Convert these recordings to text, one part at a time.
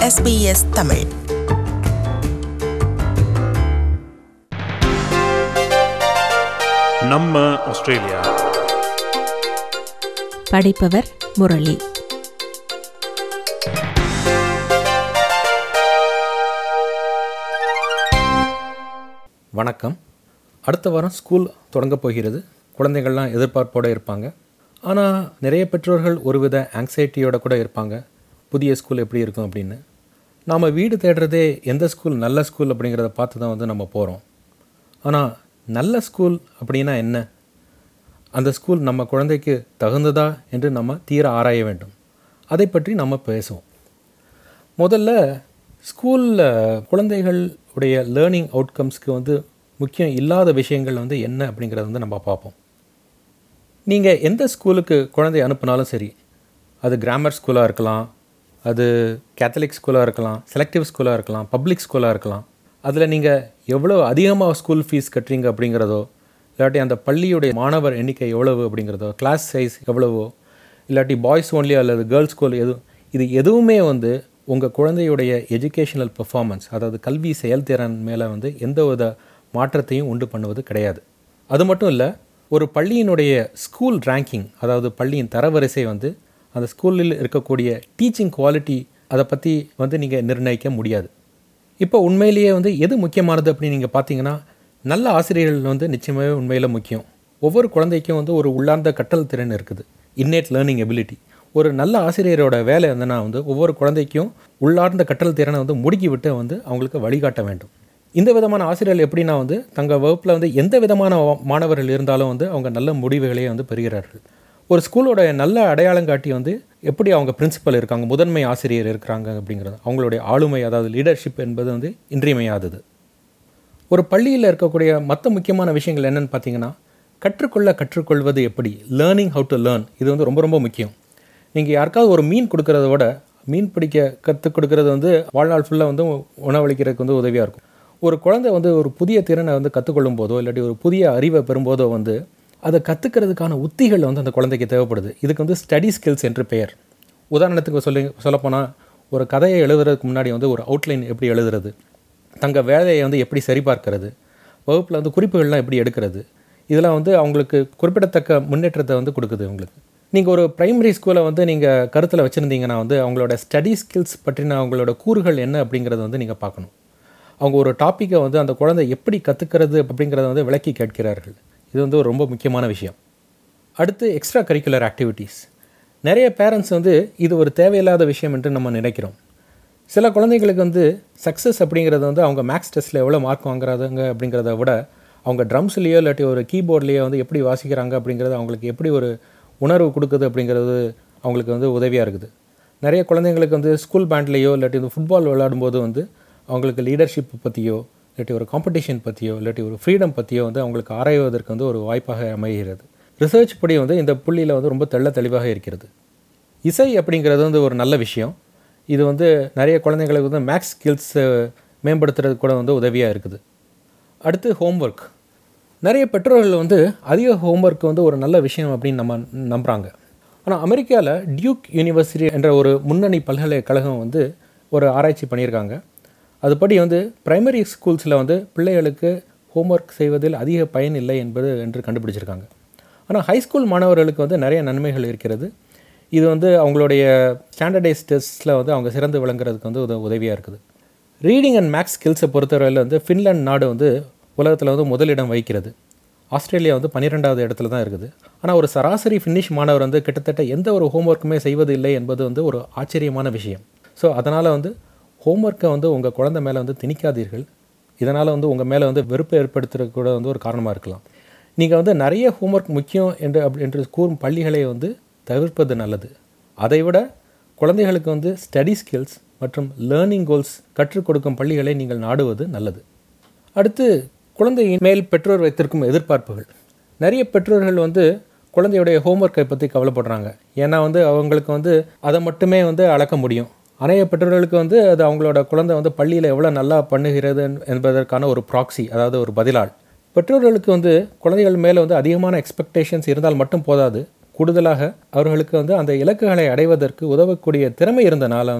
SBS Tamil நம்ம Australia படிப்பவர் Murali வணக்கம் அடுத்த வாரம் ஸ்கூல் தொடங்கப் போகிறது குழந்தைகள்லாம் எதிர்பார்ப்போடு இருப்பாங்க ஆனால் நிறைய பெற்றோர்கள் ஒருவித ஆங்ஸைட்டியோட கூட இருப்பாங்க புதிய ஸ்கூல் எப்படி இருக்கும் அப்படின்னு நாம் வீடு தேடுறதே எந்த ஸ்கூல் நல்ல ஸ்கூல் அப்படிங்கிறத பார்த்து தான் வந்து நம்ம போகிறோம் ஆனால் நல்ல ஸ்கூல் அப்படின்னா என்ன அந்த ஸ்கூல் நம்ம குழந்தைக்கு தகுந்ததா என்று நம்ம தீர ஆராய வேண்டும் அதை பற்றி நம்ம பேசுவோம் முதல்ல ஸ்கூலில் குழந்தைகள் உடைய லேர்னிங் அவுட்கம்ஸ்க்கு வந்து முக்கியம் இல்லாத விஷயங்கள் வந்து என்ன அப்படிங்கிறத வந்து நம்ம பார்ப்போம் நீங்கள் எந்த ஸ்கூலுக்கு குழந்தை அனுப்புனாலும் சரி அது கிராமர் ஸ்கூலாக இருக்கலாம் அது கேத்தலிக் ஸ்கூலாக இருக்கலாம் செலக்டிவ் ஸ்கூலாக இருக்கலாம் பப்ளிக் ஸ்கூலாக இருக்கலாம் அதில் நீங்கள் எவ்வளோ அதிகமாக ஸ்கூல் ஃபீஸ் கட்டுறீங்க அப்படிங்கிறதோ இல்லாட்டி அந்த பள்ளியுடைய மாணவர் எண்ணிக்கை எவ்வளவு அப்படிங்கிறதோ கிளாஸ் சைஸ் எவ்வளவோ இல்லாட்டி பாய்ஸ் ஒன்லி அல்லது கேர்ள்ஸ் ஸ்கூல் எது இது எதுவுமே வந்து உங்கள் குழந்தையுடைய எஜுகேஷனல் பெர்ஃபார்மன்ஸ் அதாவது கல்வி செயல்திறன் மேலே வந்து எந்த வித மாற்றத்தையும் உண்டு பண்ணுவது கிடையாது அது மட்டும் இல்லை ஒரு பள்ளியினுடைய ஸ்கூல் ரேங்கிங் அதாவது பள்ளியின் தரவரிசை வந்து அந்த ஸ்கூலில் இருக்கக்கூடிய டீச்சிங் குவாலிட்டி அதை பற்றி வந்து நீங்கள் நிர்ணயிக்க முடியாது இப்போ உண்மையிலேயே வந்து எது முக்கியமானது அப்படின்னு நீங்கள் பார்த்தீங்கன்னா நல்ல ஆசிரியர்கள் வந்து நிச்சயமாகவே உண்மையில் முக்கியம் ஒவ்வொரு குழந்தைக்கும் வந்து ஒரு உள்ளார்ந்த கற்றல் திறன் இருக்குது இன்னேட் லேர்னிங் எபிலிட்டி ஒரு நல்ல ஆசிரியரோட வேலை என்னன்னா வந்து ஒவ்வொரு குழந்தைக்கும் உள்ளார்ந்த கற்றல் திறனை வந்து முடுக்கி விட்டு வந்து அவங்களுக்கு வழிகாட்ட வேண்டும் இந்த விதமான ஆசிரியர்கள் எப்படின்னா வந்து தங்கள் வகுப்பில் வந்து எந்த விதமான மாணவர்கள் இருந்தாலும் வந்து அவங்க நல்ல முடிவுகளையே வந்து பெறுகிறார்கள் ஒரு ஸ்கூலோட நல்ல அடையாளம் காட்டி வந்து எப்படி அவங்க பிரின்சிபல் இருக்காங்க முதன்மை ஆசிரியர் இருக்கிறாங்க அப்படிங்கிறது அவங்களுடைய ஆளுமை அதாவது லீடர்ஷிப் என்பது வந்து இன்றியமையாதது ஒரு பள்ளியில் இருக்கக்கூடிய மற்ற முக்கியமான விஷயங்கள் என்னென்னு பார்த்தீங்கன்னா கற்றுக்கொள்ள கற்றுக்கொள்வது எப்படி லேர்னிங் ஹவு டு லேர்ன் இது வந்து ரொம்ப ரொம்ப முக்கியம் நீங்கள் யாருக்காவது ஒரு மீன் கொடுக்கறத விட மீன் பிடிக்க கற்றுக் கொடுக்கறது வந்து வாழ்நாள் ஃபுல்லாக வந்து உணவளிக்கிறதுக்கு வந்து உதவியாக இருக்கும் ஒரு குழந்தை வந்து ஒரு புதிய திறனை வந்து கற்றுக்கொள்ளும் போதோ இல்லாட்டி ஒரு புதிய அறிவை பெறும்போதோ வந்து அதை கற்றுக்கிறதுக்கான உத்திகள் வந்து அந்த குழந்தைக்கு தேவைப்படுது இதுக்கு வந்து ஸ்டடி ஸ்கில்ஸ் என்று பெயர் உதாரணத்துக்கு சொல்லி சொல்லப்போனால் ஒரு கதையை எழுதுறதுக்கு முன்னாடி வந்து ஒரு அவுட்லைன் எப்படி எழுதுறது தங்கள் வேலையை வந்து எப்படி சரிபார்க்கிறது வகுப்பில் வந்து குறிப்புகள்லாம் எப்படி எடுக்கிறது இதெல்லாம் வந்து அவங்களுக்கு குறிப்பிடத்தக்க முன்னேற்றத்தை வந்து கொடுக்குது உங்களுக்கு நீங்கள் ஒரு ப்ரைமரி ஸ்கூலை வந்து நீங்கள் கருத்தில் வச்சுருந்தீங்கன்னா வந்து அவங்களோட ஸ்டடி ஸ்கில்ஸ் பற்றின அவங்களோட கூறுகள் என்ன அப்படிங்கிறத வந்து நீங்கள் பார்க்கணும் அவங்க ஒரு டாப்பிக்கை வந்து அந்த குழந்தை எப்படி கற்றுக்கிறது அப்படிங்கிறத வந்து விளக்கி கேட்கிறார்கள் இது வந்து ஒரு ரொம்ப முக்கியமான விஷயம் அடுத்து எக்ஸ்ட்ரா கரிக்குலர் ஆக்டிவிட்டீஸ் நிறைய பேரண்ட்ஸ் வந்து இது ஒரு தேவையில்லாத விஷயம் என்று நம்ம நினைக்கிறோம் சில குழந்தைங்களுக்கு வந்து சக்ஸஸ் அப்படிங்கிறது வந்து அவங்க மேக்ஸ் டெஸ்ட்டில் எவ்வளோ மார்க் வாங்குறாங்க அப்படிங்கிறத விட அவங்க ட்ரம்ஸ்லேயோ இல்லாட்டி ஒரு கீபோர்ட்லேயோ வந்து எப்படி வாசிக்கிறாங்க அப்படிங்கிறது அவங்களுக்கு எப்படி ஒரு உணர்வு கொடுக்குது அப்படிங்கிறது அவங்களுக்கு வந்து உதவியாக இருக்குது நிறைய குழந்தைங்களுக்கு வந்து ஸ்கூல் பேண்ட்லேயோ இல்லாட்டி வந்து ஃபுட்பால் விளையாடும்போது வந்து அவங்களுக்கு லீடர்ஷிப் பற்றியோ இல்லாட்டி ஒரு காம்படிஷன் பற்றியோ இல்லாட்டி ஒரு ஃப்ரீடம் பற்றியோ வந்து அவங்களுக்கு ஆராய்வதற்கு வந்து ஒரு வாய்ப்பாக அமைகிறது ரிசர்ச் படி வந்து இந்த புள்ளியில் வந்து ரொம்ப தெள்ள தெளிவாக இருக்கிறது இசை அப்படிங்கிறது வந்து ஒரு நல்ல விஷயம் இது வந்து நிறைய குழந்தைங்களுக்கு வந்து மேக்ஸ் ஸ்கில்ஸ் மேம்படுத்துறதுக்கு கூட வந்து உதவியாக இருக்குது அடுத்து ஹோம்ஒர்க் நிறைய பெற்றோர்கள் வந்து அதிக ஹோம்ஒர்க் வந்து ஒரு நல்ல விஷயம் அப்படின்னு நம்ம நம்புகிறாங்க ஆனால் அமெரிக்காவில் டியூக் யூனிவர்சிட்டி என்ற ஒரு முன்னணி பல்கலைக்கழகம் வந்து ஒரு ஆராய்ச்சி பண்ணியிருக்காங்க அதுபடி வந்து பிரைமரி ஸ்கூல்ஸில் வந்து பிள்ளைகளுக்கு ஹோம்ஒர்க் செய்வதில் அதிக பயன் இல்லை என்பது என்று கண்டுபிடிச்சிருக்காங்க ஆனால் ஹைஸ்கூல் மாணவர்களுக்கு வந்து நிறைய நன்மைகள் இருக்கிறது இது வந்து அவங்களுடைய ஸ்டாண்டர்டைஸ் டெஸ்ட்டில் வந்து அவங்க சிறந்து விளங்குறதுக்கு வந்து உத உதவியாக இருக்குது ரீடிங் அண்ட் மேக்ஸ் ஸ்கில்ஸை பொறுத்தவரையில் வந்து ஃபின்லாண்ட் நாடு வந்து உலகத்தில் வந்து முதலிடம் வகிக்கிறது ஆஸ்திரேலியா வந்து பன்னிரெண்டாவது இடத்துல தான் இருக்குது ஆனால் ஒரு சராசரி ஃபினிஷ் மாணவர் வந்து கிட்டத்தட்ட எந்த ஒரு ஹோம்ஒர்க்குமே செய்வது இல்லை என்பது வந்து ஒரு ஆச்சரியமான விஷயம் ஸோ அதனால் வந்து ஹோம்ஒர்க்கை வந்து உங்கள் குழந்தை மேலே வந்து திணிக்காதீர்கள் இதனால் வந்து உங்கள் மேலே வந்து வெறுப்பு ஏற்படுத்துறது கூட வந்து ஒரு காரணமாக இருக்கலாம் நீங்கள் வந்து நிறைய ஹோம்ஒர்க் முக்கியம் என்று அப்படி என்று கூறும் பள்ளிகளை வந்து தவிர்ப்பது நல்லது அதைவிட குழந்தைகளுக்கு வந்து ஸ்டடி ஸ்கில்ஸ் மற்றும் லேர்னிங் கோல்ஸ் கற்றுக் கொடுக்கும் பள்ளிகளை நீங்கள் நாடுவது நல்லது அடுத்து குழந்தையின் மேல் பெற்றோர் வைத்திருக்கும் எதிர்பார்ப்புகள் நிறைய பெற்றோர்கள் வந்து குழந்தையுடைய ஹோம்ஒர்க்கை பற்றி கவலைப்படுறாங்க ஏன்னா வந்து அவங்களுக்கு வந்து அதை மட்டுமே வந்து அளக்க முடியும் அநேக பெற்றோர்களுக்கு வந்து அது அவங்களோட குழந்தை வந்து பள்ளியில் எவ்வளோ நல்லா பண்ணுகிறது என்பதற்கான ஒரு ப்ராக்சி அதாவது ஒரு பதிலாள் பெற்றோர்களுக்கு வந்து குழந்தைகள் மேலே வந்து அதிகமான எக்ஸ்பெக்டேஷன்ஸ் இருந்தால் மட்டும் போதாது கூடுதலாக அவர்களுக்கு வந்து அந்த இலக்குகளை அடைவதற்கு உதவக்கூடிய திறமை இருந்தனால வந்து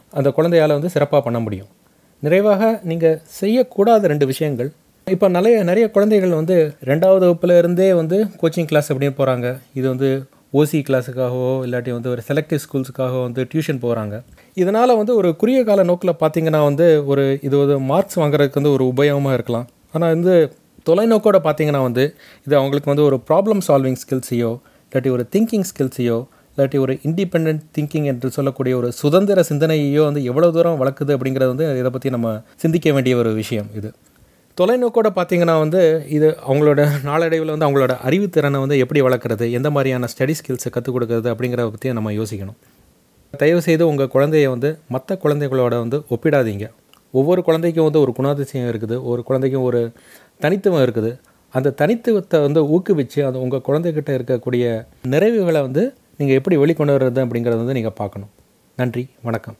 அந்த குழந்தையால் வந்து சிறப்பாக பண்ண முடியும் நிறைவாக நீங்கள் செய்யக்கூடாத ரெண்டு விஷயங்கள் இப்போ நிறைய நிறைய குழந்தைகள் வந்து ரெண்டாவது வகுப்புல இருந்தே வந்து கோச்சிங் கிளாஸ் அப்படின்னு போகிறாங்க இது வந்து ஓசி கிளாஸுக்காகவோ இல்லாட்டி வந்து ஒரு செலக்டிவ் ஸ்கூல்ஸுக்காக வந்து டியூஷன் போகிறாங்க இதனால் வந்து ஒரு குறுகிய கால நோக்கில் பார்த்தீங்கன்னா வந்து ஒரு இது ஒரு மார்க்ஸ் வாங்குறதுக்கு வந்து ஒரு உபயோகமாக இருக்கலாம் ஆனால் வந்து தொலைநோக்கோட பார்த்தீங்கன்னா வந்து இது அவங்களுக்கு வந்து ஒரு ப்ராப்ளம் சால்விங் ஸ்கில்ஸையோ இல்லாட்டி ஒரு திங்கிங் ஸ்கில்ஸையோ இல்லாட்டி ஒரு இண்டிபெண்ட் திங்கிங் என்று சொல்லக்கூடிய ஒரு சுதந்திர சிந்தனையோ வந்து எவ்வளோ தூரம் வளர்க்குது அப்படிங்கிறது வந்து இதை பற்றி நம்ம சிந்திக்க வேண்டிய ஒரு விஷயம் இது தொலைநோக்கோட பார்த்தீங்கன்னா வந்து இது அவங்களோட நாளடைவில் வந்து அவங்களோட அறிவுத்திறனை வந்து எப்படி வளர்க்குறது எந்த மாதிரியான ஸ்டடி ஸ்கில்ஸை கற்றுக் கொடுக்குறது அப்படிங்கிறத பற்றி நம்ம யோசிக்கணும் தயவு செய்து உங்கள் குழந்தைய வந்து மற்ற குழந்தைகளோட வந்து ஒப்பிடாதீங்க ஒவ்வொரு குழந்தைக்கும் வந்து ஒரு குணாதிசயம் இருக்குது ஒரு குழந்தைக்கும் ஒரு தனித்துவம் இருக்குது அந்த தனித்துவத்தை வந்து ஊக்குவிச்சு அது உங்கள் குழந்தைகிட்ட இருக்கக்கூடிய நிறைவுகளை வந்து நீங்கள் எப்படி வெளிக்கொண்டு வர்றது அப்படிங்கிறத வந்து நீங்கள் பார்க்கணும் நன்றி வணக்கம்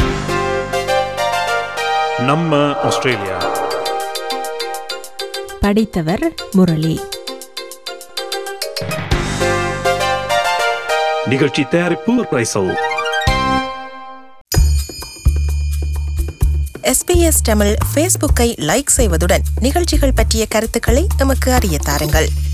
நம்ம ஆஸ்திரேலியா படித்தவர் முரளி நிகழ்ச்சி தயாரிப்பு ரைசல் எஸ்பிஎஸ் தமிழ் ஃபேஸ்புக்கை லைக் செய்வதுடன் நிகழ்ச்சிகள் பற்றிய கருத்துக்களை எமக்கு அறிய தாருங்கள்